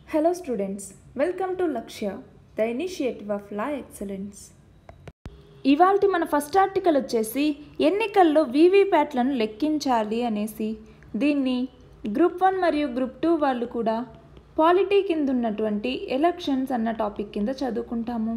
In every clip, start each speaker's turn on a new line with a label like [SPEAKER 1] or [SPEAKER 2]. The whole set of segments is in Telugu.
[SPEAKER 1] Hello students, welcome to Lakshya, the initiative of Law Excellence. ఇవాల్టి మన ఫస్ట్ ఆర్టికల్ వచ్చేసి ఎన్నికల్లో వీవీప్యాట్లను లెక్కించాలి అనేసి దీన్ని గ్రూప్ వన్ మరియు గ్రూప్ టూ వాళ్ళు కూడా పాలిటీ కింద ఉన్నటువంటి ఎలక్షన్స్ అన్న టాపిక్ కింద చదువుకుంటాము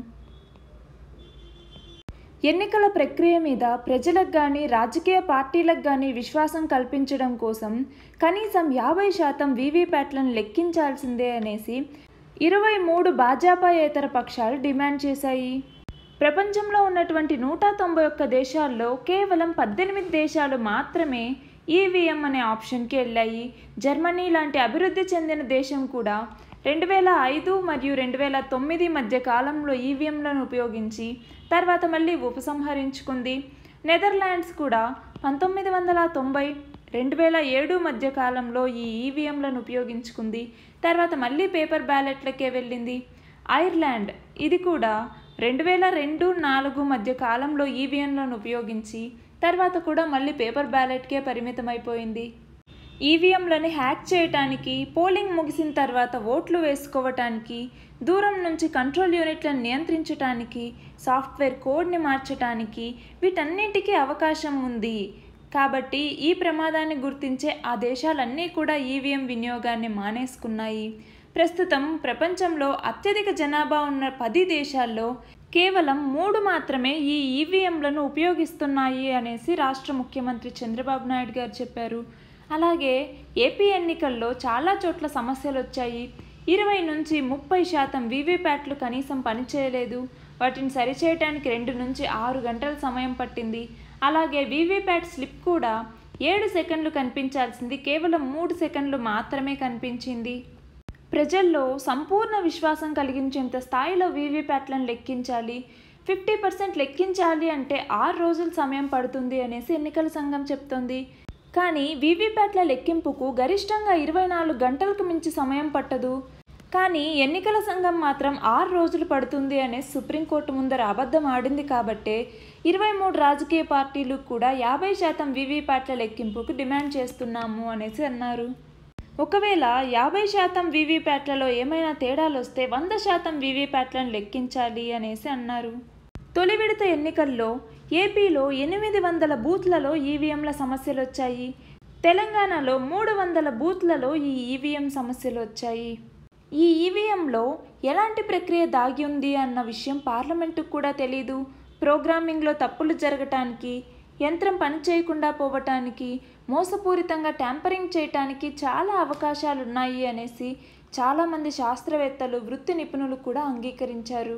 [SPEAKER 1] ఎన్నికల ప్రక్రియ మీద ప్రజలకు కానీ రాజకీయ పార్టీలకు కానీ విశ్వాసం కల్పించడం కోసం కనీసం యాభై శాతం వీవీప్యాట్లను లెక్కించాల్సిందే అనేసి ఇరవై మూడు భాజపాయేతర పక్షాలు డిమాండ్ చేశాయి ప్రపంచంలో ఉన్నటువంటి నూట తొంభై ఒక్క దేశాల్లో కేవలం పద్దెనిమిది దేశాలు మాత్రమే ఈవీఎం అనే ఆప్షన్కి వెళ్ళాయి జర్మనీ లాంటి అభివృద్ధి చెందిన దేశం కూడా రెండు వేల ఐదు మరియు రెండు వేల తొమ్మిది మధ్య కాలంలో ఈవీఎంలను ఉపయోగించి తర్వాత మళ్ళీ ఉపసంహరించుకుంది నెదర్లాండ్స్ కూడా పంతొమ్మిది వందల తొంభై రెండు వేల ఏడు మధ్య కాలంలో ఈ ఈవీఎంలను ఉపయోగించుకుంది తర్వాత మళ్ళీ పేపర్ బ్యాలెట్లకే వెళ్ళింది ఐర్లాండ్ ఇది కూడా రెండు వేల రెండు నాలుగు మధ్య కాలంలో ఈవీఎంలను ఉపయోగించి తర్వాత కూడా మళ్ళీ పేపర్ బ్యాలెట్కే పరిమితమైపోయింది ఈవీఎంలని హ్యాక్ చేయటానికి పోలింగ్ ముగిసిన తర్వాత ఓట్లు వేసుకోవటానికి దూరం నుంచి కంట్రోల్ యూనిట్లను నియంత్రించటానికి సాఫ్ట్వేర్ కోడ్ని మార్చటానికి వీటన్నిటికీ అవకాశం ఉంది కాబట్టి ఈ ప్రమాదాన్ని గుర్తించే ఆ దేశాలన్నీ కూడా ఈవీఎం వినియోగాన్ని మానేసుకున్నాయి ప్రస్తుతం ప్రపంచంలో అత్యధిక జనాభా ఉన్న పది దేశాల్లో కేవలం మూడు మాత్రమే ఈ ఈవీఎంలను ఉపయోగిస్తున్నాయి అనేసి రాష్ట్ర ముఖ్యమంత్రి చంద్రబాబు నాయుడు గారు చెప్పారు అలాగే ఏపీ ఎన్నికల్లో చాలా చోట్ల సమస్యలు వచ్చాయి ఇరవై నుంచి ముప్పై శాతం వీవీప్యాట్లు కనీసం పనిచేయలేదు వాటిని సరిచేయడానికి రెండు నుంచి ఆరు గంటల సమయం పట్టింది అలాగే వీవీప్యాట్ స్లిప్ కూడా ఏడు సెకండ్లు కనిపించాల్సింది కేవలం మూడు సెకండ్లు మాత్రమే కనిపించింది ప్రజల్లో సంపూర్ణ విశ్వాసం కలిగించేంత స్థాయిలో వీవీప్యాట్లను లెక్కించాలి ఫిఫ్టీ పర్సెంట్ లెక్కించాలి అంటే ఆరు రోజుల సమయం పడుతుంది అనేసి ఎన్నికల సంఘం చెప్తోంది కానీ వీవీప్యాట్ల లెక్కింపుకు గరిష్టంగా ఇరవై నాలుగు గంటలకు మించి సమయం పట్టదు కానీ ఎన్నికల సంఘం మాత్రం ఆరు రోజులు పడుతుంది అనేసి సుప్రీంకోర్టు ముందర అబద్ధం ఆడింది కాబట్టే ఇరవై మూడు రాజకీయ పార్టీలు కూడా యాభై శాతం వీవీప్యాట్ల లెక్కింపుకు డిమాండ్ చేస్తున్నాము అనేసి అన్నారు ఒకవేళ యాభై శాతం వీవీప్యాట్లలో ఏమైనా తేడాలు వస్తే వంద శాతం వీవీప్యాట్లను లెక్కించాలి అనేసి అన్నారు తొలి విడత ఎన్నికల్లో ఏపీలో ఎనిమిది వందల బూత్లలో ఈవీఎంల సమస్యలు వచ్చాయి తెలంగాణలో మూడు వందల బూత్లలో ఈ ఈవీఎం సమస్యలు వచ్చాయి ఈ ఈవీఎంలో ఎలాంటి ప్రక్రియ దాగి ఉంది అన్న విషయం పార్లమెంటుకు కూడా తెలీదు ప్రోగ్రామింగ్లో తప్పులు జరగటానికి యంత్రం పనిచేయకుండా పోవటానికి మోసపూరితంగా ట్యాంపరింగ్ చేయటానికి చాలా అవకాశాలు ఉన్నాయి అనేసి చాలామంది శాస్త్రవేత్తలు వృత్తి నిపుణులు కూడా అంగీకరించారు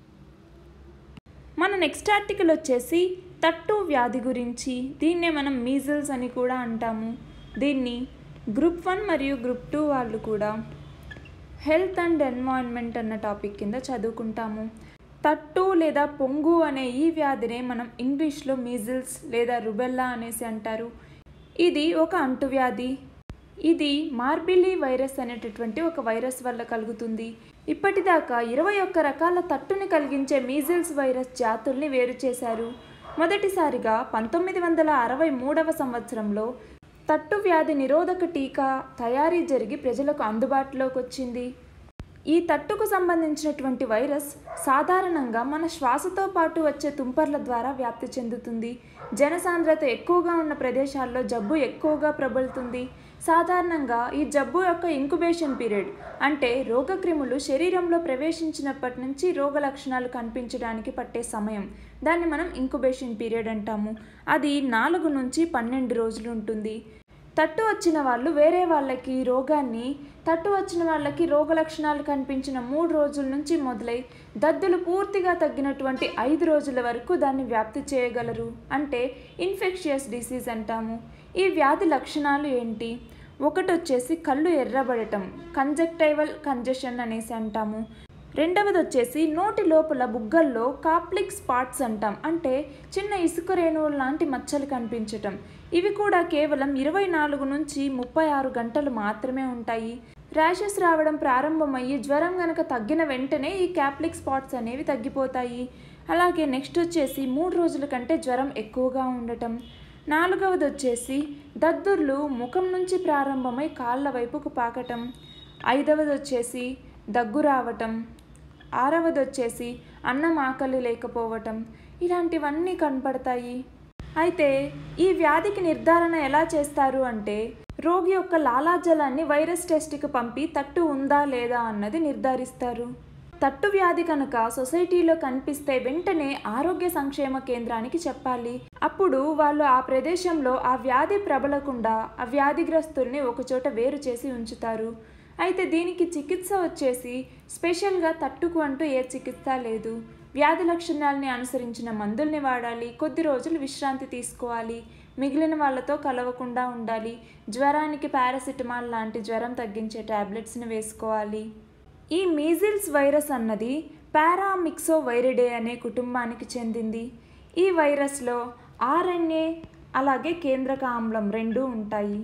[SPEAKER 1] మన నెక్స్ట్ ఆర్టికల్ వచ్చేసి తట్టు వ్యాధి గురించి దీన్నే మనం మీజల్స్ అని కూడా అంటాము దీన్ని గ్రూప్ వన్ మరియు గ్రూప్ టూ వాళ్ళు కూడా హెల్త్ అండ్ ఎన్వాయిన్మెంట్ అన్న టాపిక్ కింద చదువుకుంటాము తట్టు లేదా పొంగు అనే ఈ వ్యాధినే మనం ఇంగ్లీష్లో మీజిల్స్ లేదా రుబెల్లా అనేసి అంటారు ఇది ఒక అంటువ్యాధి ఇది మార్బిలీ వైరస్ అనేటటువంటి ఒక వైరస్ వల్ల కలుగుతుంది ఇప్పటిదాకా ఇరవై ఒక్క రకాల తట్టుని కలిగించే మీజిల్స్ వైరస్ జాతుల్ని వేరు చేశారు మొదటిసారిగా పంతొమ్మిది వందల అరవై మూడవ సంవత్సరంలో తట్టు వ్యాధి నిరోధక టీకా తయారీ జరిగి ప్రజలకు అందుబాటులోకి వచ్చింది ఈ తట్టుకు సంబంధించినటువంటి వైరస్ సాధారణంగా మన శ్వాసతో పాటు వచ్చే తుంపర్ల ద్వారా వ్యాప్తి చెందుతుంది జనసాంద్రత ఎక్కువగా ఉన్న ప్రదేశాల్లో జబ్బు ఎక్కువగా ప్రబలుతుంది సాధారణంగా ఈ జబ్బు యొక్క ఇంకుబేషన్ పీరియడ్ అంటే రోగక్రిములు శరీరంలో ప్రవేశించినప్పటి నుంచి రోగ లక్షణాలు కనిపించడానికి పట్టే సమయం దాన్ని మనం ఇంకుబేషన్ పీరియడ్ అంటాము అది నాలుగు నుంచి పన్నెండు రోజులు ఉంటుంది తట్టు వచ్చిన వాళ్ళు వేరే వాళ్ళకి రోగాన్ని తట్టు వచ్చిన వాళ్ళకి రోగ లక్షణాలు కనిపించిన మూడు రోజుల నుంచి మొదలై దద్దులు పూర్తిగా తగ్గినటువంటి ఐదు రోజుల వరకు దాన్ని వ్యాప్తి చేయగలరు అంటే ఇన్ఫెక్షియస్ డిసీజ్ అంటాము ఈ వ్యాధి లక్షణాలు ఏంటి ఒకటి వచ్చేసి కళ్ళు ఎర్రబడటం కంజక్టైవల్ కంజెషన్ అనేసి అంటాము రెండవది వచ్చేసి నోటి లోపల బుగ్గల్లో కాప్లిక్ స్పాట్స్ అంటాం అంటే చిన్న ఇసుక రేణువులు లాంటి మచ్చలు కనిపించటం ఇవి కూడా కేవలం ఇరవై నాలుగు నుంచి ముప్పై ఆరు గంటలు మాత్రమే ఉంటాయి ర్యాషెస్ రావడం ప్రారంభమయ్యి జ్వరం గనక తగ్గిన వెంటనే ఈ క్యాప్లిక్ స్పాట్స్ అనేవి తగ్గిపోతాయి అలాగే నెక్స్ట్ వచ్చేసి మూడు రోజుల కంటే జ్వరం ఎక్కువగా ఉండటం నాలుగవది వచ్చేసి దద్దుర్లు ముఖం నుంచి ప్రారంభమై కాళ్ళ వైపుకు పాకటం ఐదవది వచ్చేసి దగ్గు రావటం ఆరవది వచ్చేసి అన్నం ఆకలి లేకపోవటం ఇలాంటివన్నీ కనపడతాయి అయితే ఈ వ్యాధికి నిర్ధారణ ఎలా చేస్తారు అంటే రోగి యొక్క లాలాజలాన్ని వైరస్ టెస్ట్కి పంపి తట్టు ఉందా లేదా అన్నది నిర్ధారిస్తారు తట్టు వ్యాధి కనుక సొసైటీలో కనిపిస్తే వెంటనే ఆరోగ్య సంక్షేమ కేంద్రానికి చెప్పాలి అప్పుడు వాళ్ళు ఆ ప్రదేశంలో ఆ వ్యాధి ప్రబలకుండా ఆ వ్యాధిగ్రస్తుల్ని ఒకచోట వేరు చేసి ఉంచుతారు అయితే దీనికి చికిత్స వచ్చేసి స్పెషల్గా తట్టుకు అంటూ ఏ చికిత్స లేదు వ్యాధి లక్షణాలని అనుసరించిన మందుల్ని వాడాలి కొద్ది రోజులు విశ్రాంతి తీసుకోవాలి మిగిలిన వాళ్ళతో కలవకుండా ఉండాలి జ్వరానికి పారాసిటమాల్ లాంటి జ్వరం తగ్గించే టాబ్లెట్స్ని వేసుకోవాలి ఈ మీజిల్స్ వైరస్ అన్నది పారామిక్సో వైరిడే అనే కుటుంబానికి చెందింది ఈ వైరస్లో ఆర్ఎన్ఏ అలాగే కేంద్రక ఆమ్లం రెండూ ఉంటాయి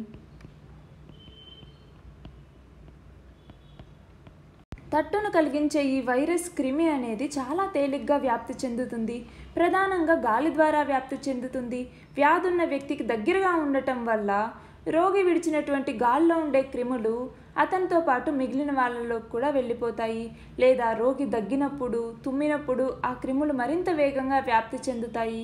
[SPEAKER 1] తట్టును కలిగించే ఈ వైరస్ క్రిమి అనేది చాలా తేలిగ్గా వ్యాప్తి చెందుతుంది ప్రధానంగా గాలి ద్వారా వ్యాప్తి చెందుతుంది వ్యాధున్న వ్యక్తికి దగ్గరగా ఉండటం వల్ల రోగి విడిచినటువంటి గాల్లో ఉండే క్రిములు అతనితో పాటు మిగిలిన వాళ్ళలో కూడా వెళ్ళిపోతాయి లేదా రోగి దగ్గినప్పుడు తుమ్మినప్పుడు ఆ క్రిములు మరింత వేగంగా వ్యాప్తి చెందుతాయి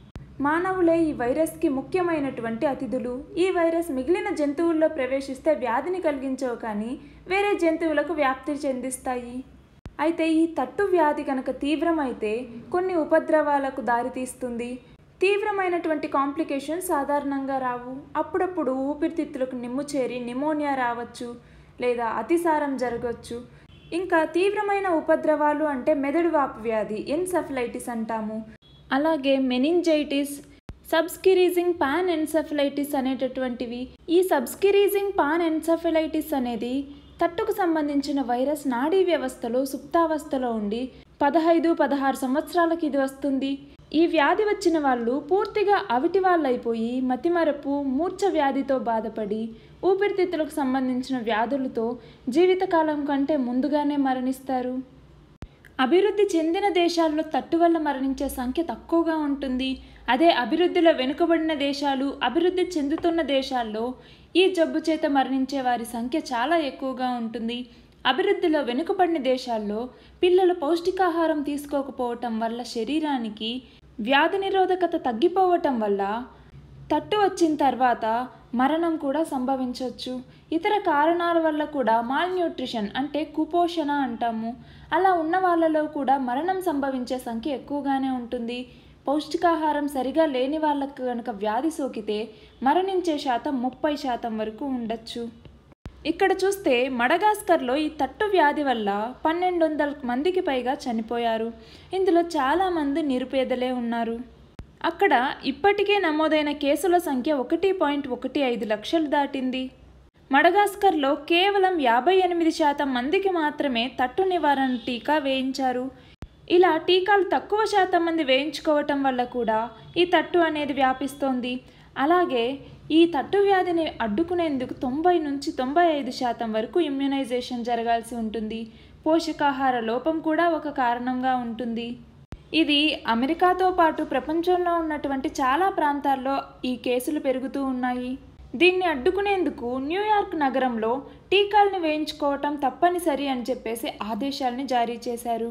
[SPEAKER 1] మానవులే ఈ వైరస్కి ముఖ్యమైనటువంటి అతిథులు ఈ వైరస్ మిగిలిన జంతువుల్లో ప్రవేశిస్తే వ్యాధిని కలిగించవు కానీ వేరే జంతువులకు వ్యాప్తి చెందిస్తాయి అయితే ఈ తట్టు వ్యాధి కనుక తీవ్రమైతే కొన్ని ఉపద్రవాలకు దారితీస్తుంది తీవ్రమైనటువంటి కాంప్లికేషన్స్ సాధారణంగా రావు అప్పుడప్పుడు ఊపిరితిత్తులకు నిమ్ము చేరి నిమోనియా రావచ్చు లేదా అతిసారం జరగవచ్చు ఇంకా తీవ్రమైన ఉపద్రవాలు అంటే మెదడు వాపు వ్యాధి ఎన్సెఫలైటిస్ అంటాము అలాగే మెనింజైటిస్ సబ్స్కిరీజింగ్ పాన్ ఎన్సెఫలైటిస్ అనేటటువంటివి ఈ సబ్స్కిరీజింగ్ పాన్ ఎన్సెఫలైటిస్ అనేది తట్టుకు సంబంధించిన వైరస్ నాడీ వ్యవస్థలో సుప్తావస్థలో ఉండి పదహైదు పదహారు సంవత్సరాలకి ఇది వస్తుంది ఈ వ్యాధి వచ్చిన వాళ్ళు పూర్తిగా అవిటి వాళ్ళైపోయి మతిమరపు మూర్ఛ వ్యాధితో బాధపడి ఊపిరితిత్తులకు సంబంధించిన వ్యాధులతో జీవితకాలం కంటే ముందుగానే మరణిస్తారు అభివృద్ధి చెందిన దేశాల్లో తట్టు వల్ల మరణించే సంఖ్య తక్కువగా ఉంటుంది అదే అభివృద్ధిలో వెనుకబడిన దేశాలు అభివృద్ధి చెందుతున్న దేశాల్లో ఈ జబ్బు చేత మరణించే వారి సంఖ్య చాలా ఎక్కువగా ఉంటుంది అభివృద్ధిలో వెనుకబడిన దేశాల్లో పిల్లలు పౌష్టికాహారం తీసుకోకపోవటం వల్ల శరీరానికి వ్యాధి నిరోధకత తగ్గిపోవటం వల్ల తట్టు వచ్చిన తర్వాత మరణం కూడా సంభవించవచ్చు ఇతర కారణాల వల్ల కూడా మాల్ న్యూట్రిషన్ అంటే కుపోషణ అంటాము అలా ఉన్న వాళ్ళలో కూడా మరణం సంభవించే సంఖ్య ఎక్కువగానే ఉంటుంది పౌష్టికాహారం సరిగా లేని వాళ్ళకు కనుక వ్యాధి సోకితే మరణించే శాతం ముప్పై శాతం వరకు ఉండొచ్చు ఇక్కడ చూస్తే మడగాస్కర్లో ఈ తట్టు వ్యాధి వల్ల పన్నెండు వందల మందికి పైగా చనిపోయారు ఇందులో చాలామంది నిరుపేదలే ఉన్నారు అక్కడ ఇప్పటికే నమోదైన కేసుల సంఖ్య ఒకటి పాయింట్ ఒకటి ఐదు లక్షలు దాటింది మడగాస్కర్లో కేవలం యాభై ఎనిమిది శాతం మందికి మాత్రమే తట్టు నివారణ టీకా వేయించారు ఇలా టీకాలు తక్కువ శాతం మంది వేయించుకోవటం వల్ల కూడా ఈ తట్టు అనేది వ్యాపిస్తోంది అలాగే ఈ తట్టు వ్యాధిని అడ్డుకునేందుకు తొంభై నుంచి తొంభై ఐదు శాతం వరకు ఇమ్యునైజేషన్ జరగాల్సి ఉంటుంది పోషకాహార లోపం కూడా ఒక కారణంగా ఉంటుంది ఇది అమెరికాతో పాటు ప్రపంచంలో ఉన్నటువంటి చాలా ప్రాంతాల్లో ఈ కేసులు పెరుగుతూ ఉన్నాయి దీన్ని అడ్డుకునేందుకు న్యూయార్క్ నగరంలో టీకాల్ని వేయించుకోవటం తప్పనిసరి అని చెప్పేసి ఆదేశాలని జారీ చేశారు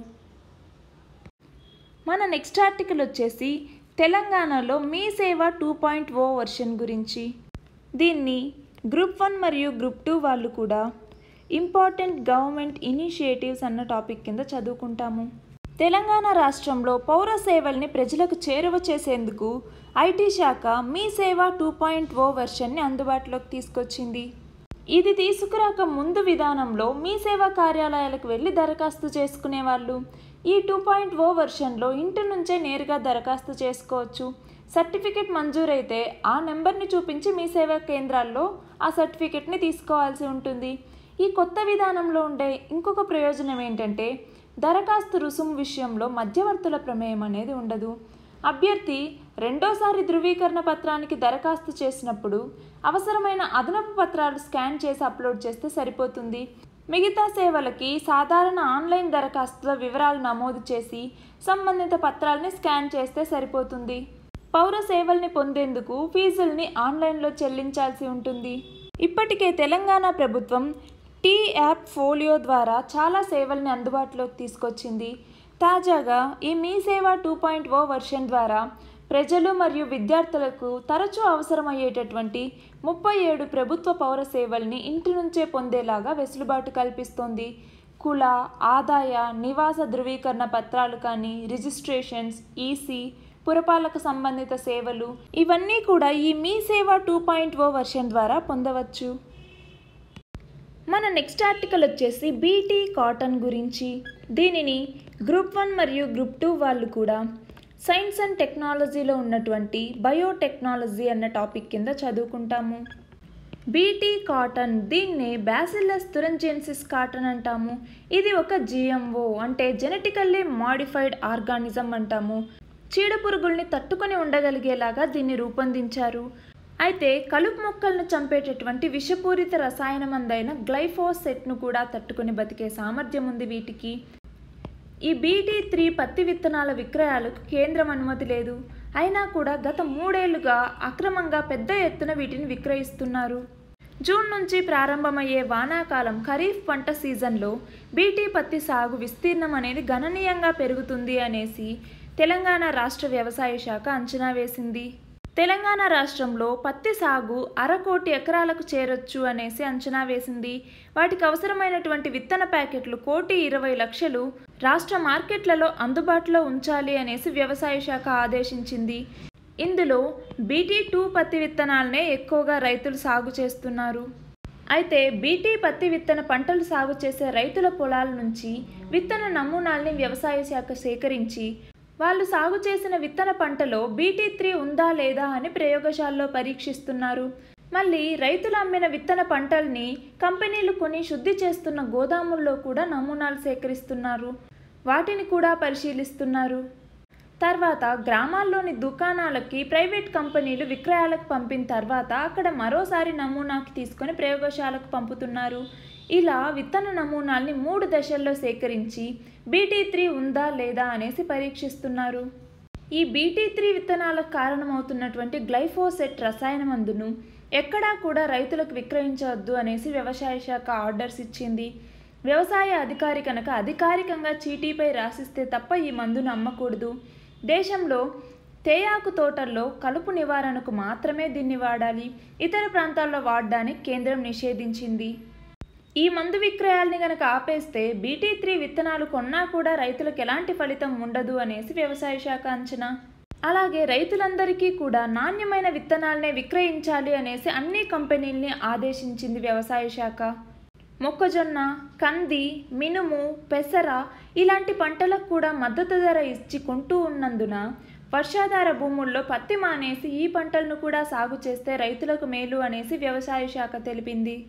[SPEAKER 1] మన నెక్స్ట్ ఆర్టికల్ వచ్చేసి తెలంగాణలో మీ సేవ టూ పాయింట్ ఓ వర్షన్ గురించి దీన్ని గ్రూప్ వన్ మరియు గ్రూప్ టూ వాళ్ళు కూడా ఇంపార్టెంట్ గవర్నమెంట్ ఇనిషియేటివ్స్ అన్న టాపిక్ కింద చదువుకుంటాము తెలంగాణ రాష్ట్రంలో పౌర సేవల్ని ప్రజలకు చేరువ చేసేందుకు ఐటీ శాఖ మీ సేవ టూ పాయింట్ ఓ వెర్షన్ని అందుబాటులోకి తీసుకొచ్చింది ఇది తీసుకురాక ముందు విధానంలో మీ సేవా కార్యాలయాలకు వెళ్ళి దరఖాస్తు చేసుకునేవాళ్ళు ఈ టూ పాయింట్ ఓ వెర్షన్లో ఇంటి నుంచే నేరుగా దరఖాస్తు చేసుకోవచ్చు సర్టిఫికెట్ మంజూరైతే ఆ నెంబర్ని చూపించి మీ సేవా కేంద్రాల్లో ఆ సర్టిఫికెట్ని తీసుకోవాల్సి ఉంటుంది ఈ కొత్త విధానంలో ఉండే ఇంకొక ప్రయోజనం ఏంటంటే దరఖాస్తు రుసుము విషయంలో మధ్యవర్తుల ప్రమేయం అనేది ఉండదు అభ్యర్థి రెండోసారి ధృవీకరణ పత్రానికి దరఖాస్తు చేసినప్పుడు అవసరమైన అదనపు పత్రాలు స్కాన్ చేసి అప్లోడ్ చేస్తే సరిపోతుంది మిగతా సేవలకి సాధారణ ఆన్లైన్ దరఖాస్తుల వివరాలు నమోదు చేసి సంబంధిత పత్రాలని స్కాన్ చేస్తే సరిపోతుంది పౌర సేవల్ని పొందేందుకు ఫీజుల్ని ఆన్లైన్లో చెల్లించాల్సి ఉంటుంది ఇప్పటికే తెలంగాణ ప్రభుత్వం టీ యాప్ ఫోలియో ద్వారా చాలా సేవల్ని అందుబాటులోకి తీసుకొచ్చింది తాజాగా ఈ మీ సేవ టూ పాయింట్ ఓ వర్షన్ ద్వారా ప్రజలు మరియు విద్యార్థులకు తరచూ అవసరమయ్యేటటువంటి ముప్పై ఏడు ప్రభుత్వ పౌర సేవల్ని ఇంటి నుంచే పొందేలాగా వెసులుబాటు కల్పిస్తోంది కుల ఆదాయ నివాస ధృవీకరణ పత్రాలు కానీ రిజిస్ట్రేషన్స్ ఈసీ పురపాలక సంబంధిత సేవలు ఇవన్నీ కూడా ఈ మీ సేవ టూ పాయింట్ ఓ వర్షన్ ద్వారా పొందవచ్చు మన నెక్స్ట్ ఆర్టికల్ వచ్చేసి బీటీ కాటన్ గురించి దీనిని గ్రూప్ వన్ మరియు గ్రూప్ టూ వాళ్ళు కూడా సైన్స్ అండ్ టెక్నాలజీలో ఉన్నటువంటి బయోటెక్నాలజీ అన్న టాపిక్ కింద చదువుకుంటాము బీటీ కాటన్ దీన్నే బ్యాసిల్లస్ తురంజెన్సిస్ కాటన్ అంటాము ఇది ఒక జిఎంఓ అంటే జెనెటికల్లీ మాడిఫైడ్ ఆర్గానిజం అంటాము చీడపురుగుల్ని తట్టుకొని ఉండగలిగేలాగా దీన్ని రూపొందించారు అయితే కలుపు మొక్కలను చంపేటటువంటి విషపూరిత రసాయన మందైన గ్లైఫోసెట్ను కూడా తట్టుకొని బతికే సామర్థ్యం ఉంది వీటికి ఈ బీటీ త్రీ పత్తి విత్తనాల విక్రయాలకు కేంద్రం అనుమతి లేదు అయినా కూడా గత మూడేళ్లుగా అక్రమంగా పెద్ద ఎత్తున వీటిని విక్రయిస్తున్నారు జూన్ నుంచి ప్రారంభమయ్యే వానాకాలం ఖరీఫ్ పంట సీజన్లో బీటీ పత్తి సాగు విస్తీర్ణం అనేది గణనీయంగా పెరుగుతుంది అనేసి తెలంగాణ రాష్ట్ర వ్యవసాయ శాఖ అంచనా వేసింది తెలంగాణ రాష్ట్రంలో పత్తి సాగు అరకోటి ఎకరాలకు చేరొచ్చు అనేసి అంచనా వేసింది వాటికి అవసరమైనటువంటి విత్తన ప్యాకెట్లు కోటి ఇరవై లక్షలు రాష్ట్ర మార్కెట్లలో అందుబాటులో ఉంచాలి అనేసి వ్యవసాయ శాఖ ఆదేశించింది ఇందులో బీటీ టూ పత్తి విత్తనాలనే ఎక్కువగా రైతులు సాగు చేస్తున్నారు అయితే బీటీ పత్తి విత్తన పంటలు సాగు చేసే రైతుల పొలాల నుంచి విత్తన నమూనాల్ని వ్యవసాయ శాఖ సేకరించి వాళ్ళు సాగు చేసిన విత్తన పంటలో బీటీ త్రీ ఉందా లేదా అని ప్రయోగశాలలో పరీక్షిస్తున్నారు మళ్ళీ రైతులు అమ్మిన విత్తన పంటల్ని కంపెనీలు కొని శుద్ధి చేస్తున్న గోదాముల్లో కూడా నమూనాలు సేకరిస్తున్నారు వాటిని కూడా పరిశీలిస్తున్నారు తర్వాత గ్రామాల్లోని దుకాణాలకి ప్రైవేట్ కంపెనీలు విక్రయాలకు పంపిన తర్వాత అక్కడ మరోసారి నమూనాకి తీసుకొని ప్రయోగశాలకు పంపుతున్నారు ఇలా విత్తన నమూనాల్ని మూడు దశల్లో సేకరించి బీటీ త్రీ ఉందా లేదా అనేసి పరీక్షిస్తున్నారు ఈ బీటీ త్రీ విత్తనాలకు కారణమవుతున్నటువంటి గ్లైఫోసెట్ రసాయన మందును ఎక్కడా కూడా రైతులకు విక్రయించవద్దు అనేసి వ్యవసాయ శాఖ ఆర్డర్స్ ఇచ్చింది వ్యవసాయ అధికారి కనుక అధికారికంగా చీటీపై రాసిస్తే తప్ప ఈ మందును అమ్మకూడదు దేశంలో తేయాకు తోటల్లో కలుపు నివారణకు మాత్రమే దీన్ని వాడాలి ఇతర ప్రాంతాల్లో వాడడానికి కేంద్రం నిషేధించింది ఈ మందు విక్రయాల్ని గనక ఆపేస్తే బీటీ త్రీ విత్తనాలు కొన్నా కూడా రైతులకు ఎలాంటి ఫలితం ఉండదు అనేసి వ్యవసాయ శాఖ అంచనా అలాగే రైతులందరికీ కూడా నాణ్యమైన విత్తనాలనే విక్రయించాలి అనేసి అన్ని కంపెనీల్ని ఆదేశించింది వ్యవసాయ శాఖ మొక్కజొన్న కంది మినుము పెసర ఇలాంటి పంటలకు కూడా మద్దతు ధర ఇచ్చి కొంటూ ఉన్నందున వర్షాధార భూముల్లో పత్తి మానేసి ఈ పంటలను కూడా సాగు చేస్తే రైతులకు మేలు అనేసి వ్యవసాయ శాఖ తెలిపింది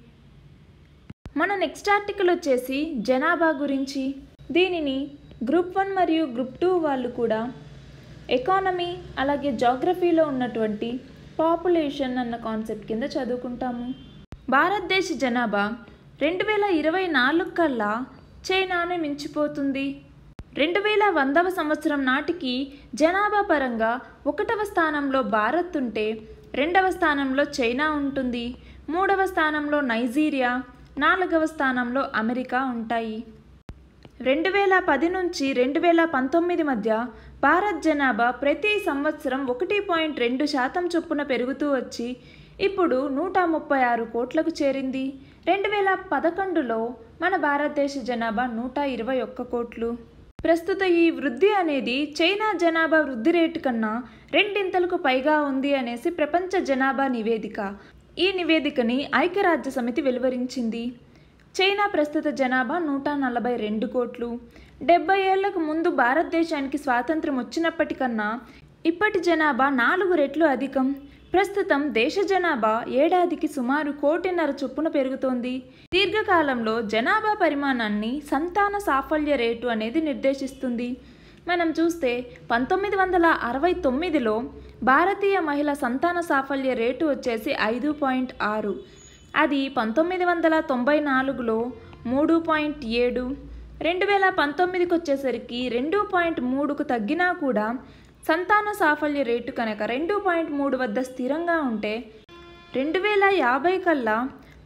[SPEAKER 1] మన నెక్స్ట్ ఆర్టికల్ వచ్చేసి జనాభా గురించి దీనిని గ్రూప్ వన్ మరియు గ్రూప్ టూ వాళ్ళు కూడా ఎకానమీ అలాగే జాగ్రఫీలో ఉన్నటువంటి పాపులేషన్ అన్న కాన్సెప్ట్ కింద చదువుకుంటాము భారతదేశ జనాభా రెండు వేల ఇరవై నాలుగు కల్లా చైనాను మించిపోతుంది రెండు వేల వందవ సంవత్సరం నాటికి జనాభా పరంగా ఒకటవ స్థానంలో భారత్ ఉంటే రెండవ స్థానంలో చైనా ఉంటుంది మూడవ స్థానంలో నైజీరియా నాలుగవ స్థానంలో అమెరికా ఉంటాయి రెండు వేల పది నుంచి రెండు వేల పంతొమ్మిది మధ్య భారత్ జనాభా ప్రతి సంవత్సరం ఒకటి పాయింట్ రెండు శాతం చొప్పున పెరుగుతూ వచ్చి ఇప్పుడు నూట ముప్పై ఆరు కోట్లకు చేరింది రెండు వేల పదకొండులో మన భారతదేశ జనాభా నూట ఇరవై ఒక్క కోట్లు ప్రస్తుత ఈ వృద్ధి అనేది చైనా జనాభా వృద్ధి రేటు కన్నా రెండింతలకు పైగా ఉంది అనేసి ప్రపంచ జనాభా నివేదిక ఈ నివేదికని ఐక్యరాజ్య సమితి వెలువరించింది చైనా ప్రస్తుత జనాభా నూట నలభై రెండు కోట్లు డెబ్బై ఏళ్లకు ముందు భారతదేశానికి స్వాతంత్రం వచ్చినప్పటికన్నా ఇప్పటి జనాభా నాలుగు రెట్లు అధికం ప్రస్తుతం దేశ జనాభా ఏడాదికి సుమారు కోటిన్నర చొప్పున పెరుగుతోంది దీర్ఘకాలంలో జనాభా పరిమాణాన్ని సంతాన సాఫల్య రేటు అనేది నిర్దేశిస్తుంది మనం చూస్తే పంతొమ్మిది వందల అరవై తొమ్మిదిలో భారతీయ మహిళ సంతాన సాఫల్య రేటు వచ్చేసి ఐదు పాయింట్ ఆరు అది పంతొమ్మిది వందల తొంభై నాలుగులో మూడు పాయింట్ ఏడు రెండు వేల పంతొమ్మిదికి వచ్చేసరికి రెండు పాయింట్ మూడుకు తగ్గినా కూడా సంతాన సాఫల్య రేటు కనుక రెండు పాయింట్ మూడు వద్ద స్థిరంగా ఉంటే రెండు వేల యాభై కల్లా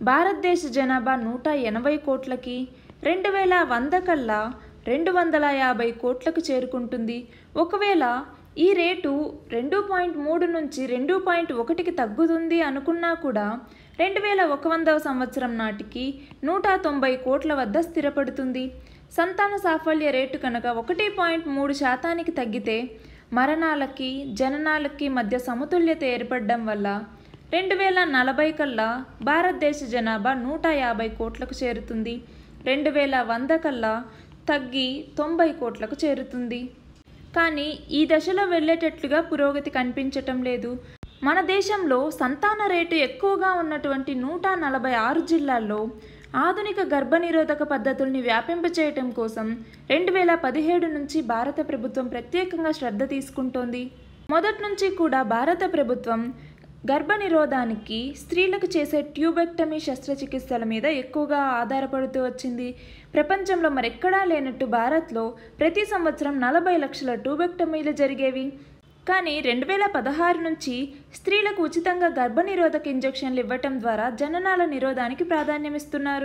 [SPEAKER 1] భారతదేశ జనాభా నూట ఎనభై కోట్లకి రెండు వేల వంద కల్లా రెండు వందల యాభై కోట్లకు చేరుకుంటుంది ఒకవేళ ఈ రేటు రెండు పాయింట్ మూడు నుంచి రెండు పాయింట్ ఒకటికి తగ్గుతుంది అనుకున్నా కూడా రెండు వేల ఒక వందవ సంవత్సరం నాటికి నూట తొంభై కోట్ల వద్ద స్థిరపడుతుంది సంతాన సాఫల్య రేటు కనుక ఒకటి పాయింట్ మూడు శాతానికి తగ్గితే మరణాలకి జననాలకి మధ్య సమతుల్యత ఏర్పడడం వల్ల రెండు వేల నలభై కల్లా భారతదేశ జనాభా నూట యాభై కోట్లకు చేరుతుంది రెండు వేల వంద కల్లా తగ్గి తొంభై కోట్లకు చేరుతుంది కానీ ఈ దశలో వెళ్ళేటట్లుగా పురోగతి కనిపించటం లేదు మన దేశంలో సంతాన రేటు ఎక్కువగా ఉన్నటువంటి నూట నలభై ఆరు జిల్లాల్లో ఆధునిక గర్భనిరోధక పద్ధతుల్ని వ్యాపింపచేయటం కోసం రెండు వేల పదిహేడు నుంచి భారత ప్రభుత్వం ప్రత్యేకంగా శ్రద్ధ తీసుకుంటోంది మొదటి నుంచి కూడా భారత ప్రభుత్వం గర్భనిరోధానికి స్త్రీలకు చేసే ట్యూబెక్టమీ శస్త్రచికిత్సల మీద ఎక్కువగా ఆధారపడుతూ వచ్చింది ప్రపంచంలో మరెక్కడా లేనట్టు భారత్లో ప్రతి సంవత్సరం నలభై లక్షల ట్యూబెక్టమీలు జరిగేవి కానీ రెండు వేల పదహారు నుంచి స్త్రీలకు ఉచితంగా గర్భనిరోధక ఇంజెక్షన్లు ఇవ్వటం ద్వారా జననాల నిరోధానికి ప్రాధాన్యమిస్తున్నారు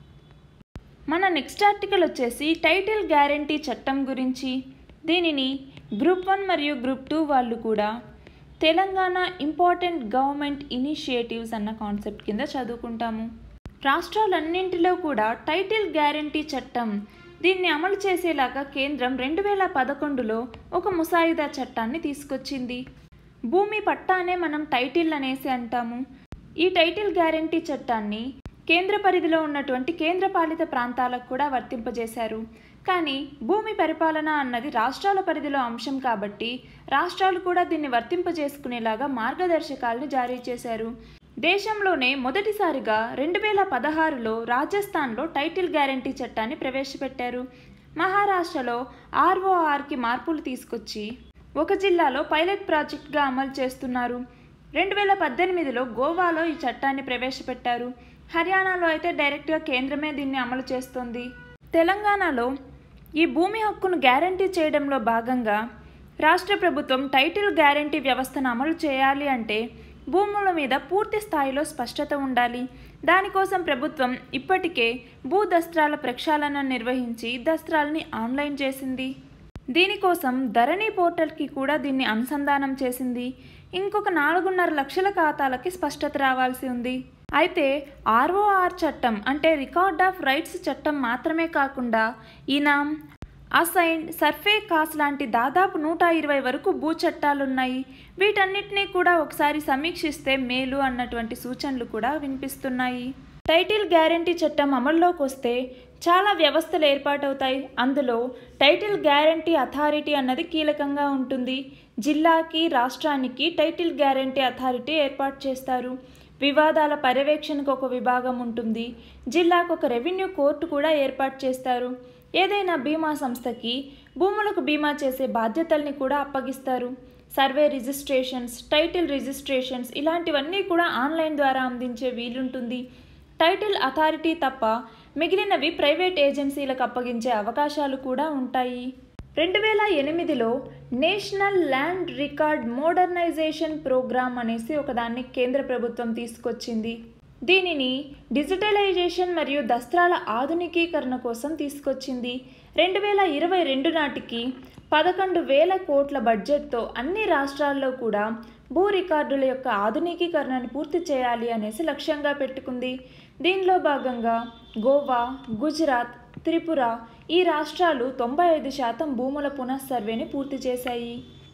[SPEAKER 1] మన నెక్స్ట్ ఆర్టికల్ వచ్చేసి టైటిల్ గ్యారంటీ చట్టం గురించి దీనిని గ్రూప్ వన్ మరియు గ్రూప్ టూ వాళ్ళు కూడా తెలంగాణ ఇంపార్టెంట్ గవర్నమెంట్ ఇనిషియేటివ్స్ అన్న కాన్సెప్ట్ కింద చదువుకుంటాము రాష్ట్రాలన్నింటిలో కూడా టైటిల్ గ్యారంటీ చట్టం దీన్ని అమలు చేసేలాగా కేంద్రం రెండు వేల పదకొండులో ఒక ముసాయిదా చట్టాన్ని తీసుకొచ్చింది భూమి పట్టానే మనం టైటిల్ అనేసి అంటాము ఈ టైటిల్ గ్యారంటీ చట్టాన్ని కేంద్ర పరిధిలో ఉన్నటువంటి కేంద్రపాలిత ప్రాంతాలకు కూడా వర్తింపజేశారు కానీ భూమి పరిపాలన అన్నది రాష్ట్రాల పరిధిలో అంశం కాబట్టి రాష్ట్రాలు కూడా దీన్ని వర్తింపజేసుకునేలాగా మార్గదర్శకాలను జారీ చేశారు దేశంలోనే మొదటిసారిగా రెండు వేల పదహారులో రాజస్థాన్లో టైటిల్ గ్యారంటీ చట్టాన్ని ప్రవేశపెట్టారు మహారాష్ట్రలో ఆర్ఓఆర్కి మార్పులు తీసుకొచ్చి ఒక జిల్లాలో పైలట్ ప్రాజెక్ట్గా అమలు చేస్తున్నారు రెండు వేల పద్దెనిమిదిలో గోవాలో ఈ చట్టాన్ని ప్రవేశపెట్టారు హర్యానాలో అయితే డైరెక్ట్గా కేంద్రమే దీన్ని అమలు చేస్తోంది తెలంగాణలో ఈ భూమి హక్కును గ్యారంటీ చేయడంలో భాగంగా రాష్ట్ర ప్రభుత్వం టైటిల్ గ్యారంటీ వ్యవస్థను అమలు చేయాలి అంటే భూముల మీద పూర్తి స్థాయిలో స్పష్టత ఉండాలి దానికోసం ప్రభుత్వం ఇప్పటికే భూ దస్త్రాల ప్రక్షాళన నిర్వహించి దస్త్రాలని ఆన్లైన్ చేసింది దీనికోసం ధరణి పోర్టల్కి కూడా దీన్ని అనుసంధానం చేసింది ఇంకొక నాలుగున్నర లక్షల ఖాతాలకి స్పష్టత రావాల్సి ఉంది అయితే ఆర్ఓఆర్ చట్టం అంటే రికార్డ్ ఆఫ్ రైట్స్ చట్టం మాత్రమే కాకుండా ఈనాం అసైన్ సర్ఫే కాస్ లాంటి దాదాపు నూట ఇరవై వరకు భూ చట్టాలున్నాయి వీటన్నిటినీ కూడా ఒకసారి సమీక్షిస్తే మేలు అన్నటువంటి సూచనలు కూడా వినిపిస్తున్నాయి టైటిల్ గ్యారంటీ చట్టం అమల్లోకి వస్తే చాలా వ్యవస్థలు ఏర్పాటవుతాయి అందులో టైటిల్ గ్యారంటీ అథారిటీ అన్నది కీలకంగా ఉంటుంది జిల్లాకి రాష్ట్రానికి టైటిల్ గ్యారంటీ అథారిటీ ఏర్పాటు చేస్తారు వివాదాల పర్యవేక్షణకు ఒక విభాగం ఉంటుంది జిల్లాకు ఒక రెవెన్యూ కోర్టు కూడా ఏర్పాటు చేస్తారు ఏదైనా బీమా సంస్థకి భూములకు బీమా చేసే బాధ్యతల్ని కూడా అప్పగిస్తారు సర్వే రిజిస్ట్రేషన్స్ టైటిల్ రిజిస్ట్రేషన్స్ ఇలాంటివన్నీ కూడా ఆన్లైన్ ద్వారా అందించే వీలుంటుంది టైటిల్ అథారిటీ తప్ప మిగిలినవి ప్రైవేట్ ఏజెన్సీలకు అప్పగించే అవకాశాలు కూడా ఉంటాయి రెండు వేల ఎనిమిదిలో national land record modernization programme అనేసి ఒకదాన్ని కేంద్ర ప్రభుత్వం తీసుకొచ్చింది దీనిని డిజిటలైజేషన్ మరియు దస్త్రాల ఆధునికీకరణ కోసం తీసుకొచ్చింది రెండు వేల ఇరవై రెండు నాటికి పదకొండు వేల కోట్ల బడ్జెట్తో అన్ని రాష్ట్రాల్లో కూడా భూ రికార్డుల యొక్క ఆధునికీకరణను పూర్తి చేయాలి అనేసి లక్ష్యంగా పెట్టుకుంది దీనిలో భాగంగా గోవా గుజరాత్ త్రిపుర ఈ రాష్ట్రాలు తొంభై ఐదు శాతం భూముల పునఃసర్వేని పూర్తి చేశాయి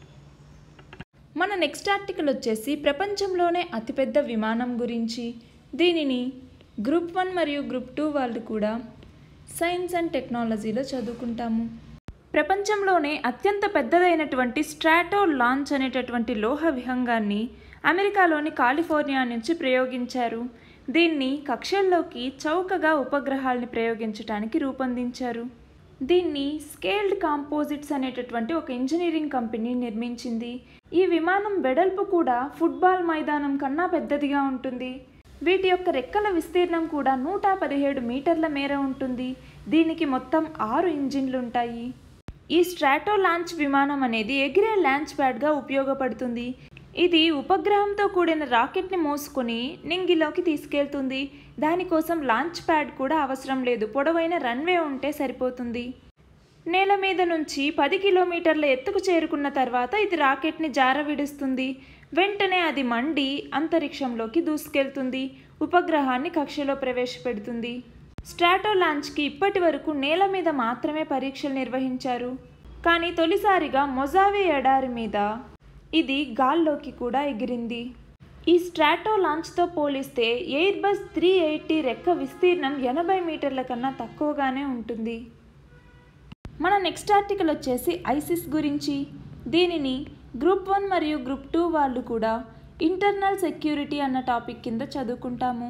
[SPEAKER 1] మన నెక్స్ట్ ఆర్టికల్ వచ్చేసి ప్రపంచంలోనే అతిపెద్ద విమానం గురించి దీనిని గ్రూప్ వన్ మరియు గ్రూప్ టూ వాళ్ళు కూడా సైన్స్ అండ్ టెక్నాలజీలో చదువుకుంటాము ప్రపంచంలోనే అత్యంత పెద్దదైనటువంటి స్ట్రాటో లాంచ్ అనేటటువంటి లోహ విహంగాన్ని అమెరికాలోని కాలిఫోర్నియా నుంచి ప్రయోగించారు దీన్ని కక్షల్లోకి చౌకగా ఉపగ్రహాల్ని ప్రయోగించడానికి రూపొందించారు దీన్ని స్కేల్డ్ కాంపోజిట్స్ అనేటటువంటి ఒక ఇంజనీరింగ్ కంపెనీ నిర్మించింది ఈ విమానం వెడల్పు కూడా ఫుట్బాల్ మైదానం కన్నా పెద్దదిగా ఉంటుంది వీటి యొక్క రెక్కల విస్తీర్ణం కూడా నూట పదిహేడు మీటర్ల మేర ఉంటుంది దీనికి మొత్తం ఆరు ఇంజిన్లు ఉంటాయి ఈ స్ట్రాటో లాంచ్ విమానం అనేది ఎగిరే లాంచ్ ప్యాడ్గా ఉపయోగపడుతుంది ఇది ఉపగ్రహంతో కూడిన రాకెట్ని మోసుకొని నింగిలోకి తీసుకెళ్తుంది దానికోసం లాంచ్ ప్యాడ్ కూడా అవసరం లేదు పొడవైన రన్వే ఉంటే సరిపోతుంది నేల మీద నుంచి పది కిలోమీటర్ల ఎత్తుకు చేరుకున్న తర్వాత ఇది రాకెట్ని జారవిడుస్తుంది వెంటనే అది మండి అంతరిక్షంలోకి దూసుకెళ్తుంది ఉపగ్రహాన్ని కక్షలో ప్రవేశపెడుతుంది స్ట్రాటో లాంచ్కి ఇప్పటి వరకు నేల మీద మాత్రమే పరీక్షలు నిర్వహించారు కానీ తొలిసారిగా మొజావే ఎడారి మీద ఇది గాల్లోకి కూడా ఎగిరింది ఈ స్ట్రాటో లాంచ్తో పోలిస్తే ఎయిర్ బస్ త్రీ ఎయిటీ రెక్క విస్తీర్ణం ఎనభై మీటర్ల కన్నా తక్కువగానే ఉంటుంది మన నెక్స్ట్ ఆర్టికల్ వచ్చేసి ఐసిస్ గురించి దీనిని గ్రూప్ వన్ మరియు గ్రూప్ టూ వాళ్ళు కూడా ఇంటర్నల్ సెక్యూరిటీ అన్న టాపిక్ కింద చదువుకుంటాము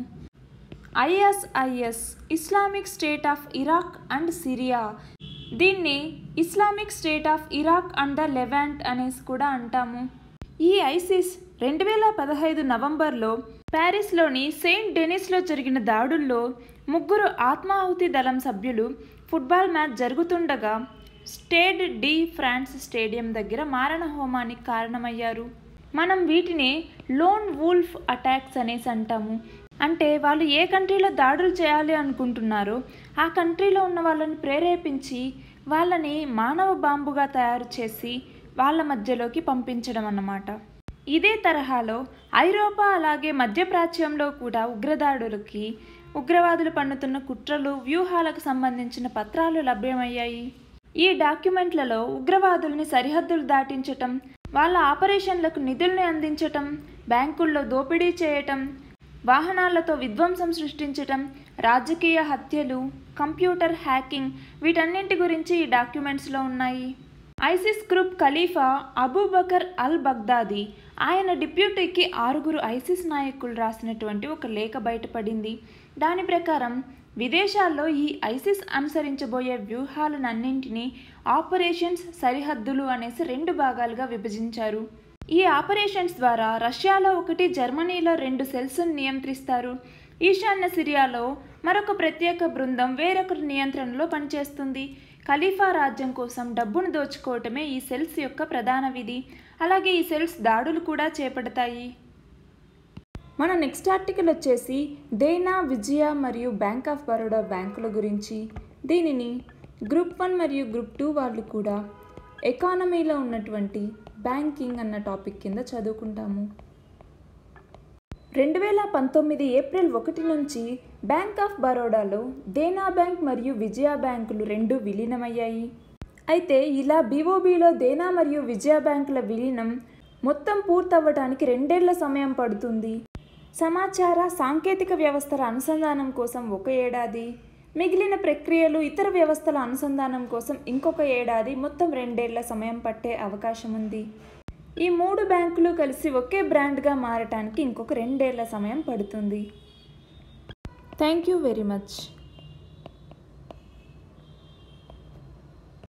[SPEAKER 1] ISIS Islamic State of Iraq and Syria దీన్ని Islamic State of Iraq and the Levant అనేసి కూడా అంటాము ఈ ఐసిస్ రెండు వేల పదహైదు నవంబర్లో ప్యారిస్లోని సెయింట్ డెనిస్లో జరిగిన దాడుల్లో ముగ్గురు ఆత్మాహుతి దళం సభ్యులు ఫుట్బాల్ మ్యాచ్ జరుగుతుండగా స్టేడ్ డి ఫ్రాన్స్ స్టేడియం దగ్గర మారణ హోమానికి కారణమయ్యారు మనం వీటిని లోన్ వూల్ఫ్ అటాక్స్ అనేసి అంటాము అంటే వాళ్ళు ఏ కంట్రీలో దాడులు చేయాలి అనుకుంటున్నారో ఆ కంట్రీలో ఉన్న వాళ్ళని ప్రేరేపించి వాళ్ళని మానవ బాంబుగా తయారు చేసి వాళ్ళ మధ్యలోకి పంపించడం అన్నమాట ఇదే తరహాలో ఐరోపా అలాగే మధ్యప్రాచ్యంలో కూడా ఉగ్రదాడులకి ఉగ్రవాదులు పన్నుతున్న కుట్రలు వ్యూహాలకు సంబంధించిన పత్రాలు లభ్యమయ్యాయి ఈ డాక్యుమెంట్లలో ఉగ్రవాదుల్ని సరిహద్దులు దాటించటం వాళ్ళ ఆపరేషన్లకు నిధుల్ని అందించటం బ్యాంకుల్లో దోపిడీ చేయటం వాహనాలతో విధ్వంసం సృష్టించటం రాజకీయ హత్యలు కంప్యూటర్ హ్యాకింగ్ వీటన్నింటి గురించి ఈ డాక్యుమెంట్స్లో ఉన్నాయి ఐసిస్ గ్రూప్ ఖలీఫా అబూబకర్ అల్ బగ్దాది ఆయన డిప్యూటీకి ఆరుగురు ఐసిస్ నాయకులు రాసినటువంటి ఒక లేఖ బయటపడింది దాని ప్రకారం విదేశాల్లో ఈ ఐసిస్ అనుసరించబోయే వ్యూహాలన్నింటినీ ఆపరేషన్స్ సరిహద్దులు అనేసి రెండు భాగాలుగా విభజించారు ఈ ఆపరేషన్స్ ద్వారా రష్యాలో ఒకటి జర్మనీలో రెండు సెల్స్ను నియంత్రిస్తారు ఈశాన్య సిరియాలో మరొక ప్రత్యేక బృందం వేరొకరి నియంత్రణలో పనిచేస్తుంది ఖలీఫా రాజ్యం కోసం డబ్బును దోచుకోవటమే ఈ సెల్స్ యొక్క ప్రధాన విధి అలాగే ఈ సెల్స్ దాడులు కూడా చేపడతాయి మన నెక్స్ట్ ఆర్టికల్ వచ్చేసి దేనా విజయ మరియు బ్యాంక్ ఆఫ్ బరోడా బ్యాంకుల గురించి దీనిని గ్రూప్ వన్ మరియు గ్రూప్ టూ వాళ్ళు కూడా ఎకానమీలో ఉన్నటువంటి బ్యాంకింగ్ అన్న టాపిక్ కింద చదువుకుంటాము రెండు వేల పంతొమ్మిది ఏప్రిల్ ఒకటి నుంచి బ్యాంక్ ఆఫ్ బరోడాలో దేనా బ్యాంక్ మరియు విజయ బ్యాంకులు రెండు విలీనమయ్యాయి అయితే ఇలా బీఓబీలో దేనా మరియు విజయ బ్యాంకుల విలీనం మొత్తం పూర్తవ్వడానికి రెండేళ్ల సమయం పడుతుంది సమాచార సాంకేతిక వ్యవస్థల అనుసంధానం కోసం ఒక ఏడాది మిగిలిన ప్రక్రియలు ఇతర వ్యవస్థల అనుసంధానం కోసం ఇంకొక ఏడాది మొత్తం రెండేళ్ల సమయం పట్టే అవకాశం ఉంది ఈ మూడు బ్యాంకులు కలిసి ఒకే బ్రాండ్గా మారటానికి ఇంకొక రెండేళ్ల సమయం పడుతుంది థ్యాంక్ యూ వెరీ మచ్